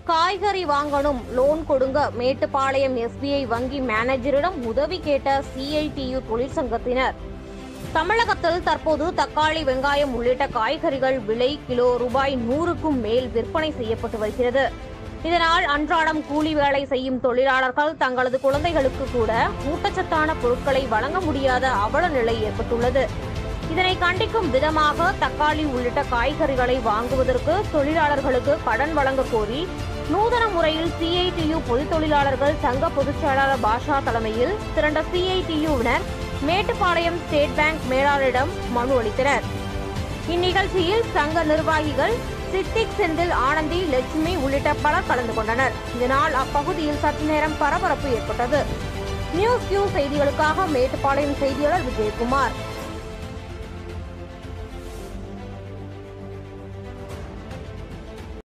காய்கறி வாங்கணும் லோன் கொடுங்க மேட்டுப்பாளையம் எஸ்பிஐ வங்கி மேனேஜரிடம் உதவி கேட்ட சிஐடியு தொழிற்சங்கத்தினர் தமிழகத்தில் தற்போது தக்காளி வெங்காயம் உள்ளிட்ட காய்கறிகள் விலை கிலோ ரூபாய் நூறுக்கும் மேல் விற்பனை செய்யப்பட்டு வருகிறது இதனால் அன்றாடம் கூலி வேலை செய்யும் தொழிலாளர்கள் தங்களது குழந்தைகளுக்கு கூட ஊட்டச்சத்தான பொருட்களை வழங்க முடியாத அவல நிலை ஏற்பட்டுள்ளது இதனை கண்டிக்கும் விதமாக தக்காளி உள்ளிட்ட காய்கறிகளை வாங்குவதற்கு தொழிலாளர்களுக்கு கடன் வழங்க கோரி நூதன முறையில் சிஐடியு பொது தொழிலாளர்கள் சங்க பொதுச் செயலாளர் பாஷா தலைமையில் திரண்ட சிஐடியுவினர் மேட்டுப்பாளையம் ஸ்டேட் பேங்க் மேலாளரிடம் மனு அளித்தனர் இந்நிகழ்ச்சியில் சங்க நிர்வாகிகள் சித்திக் செந்தில் ஆனந்தி லட்சுமி உள்ளிட்ட பலர் கலந்து கொண்டனர் இதனால் அப்பகுதியில் சற்று நேரம் பரபரப்பு ஏற்பட்டது நியூஸ் கியூ செய்திகளுக்காக மேட்டுப்பாளையம் செய்தியாளர் விஜயகுமார்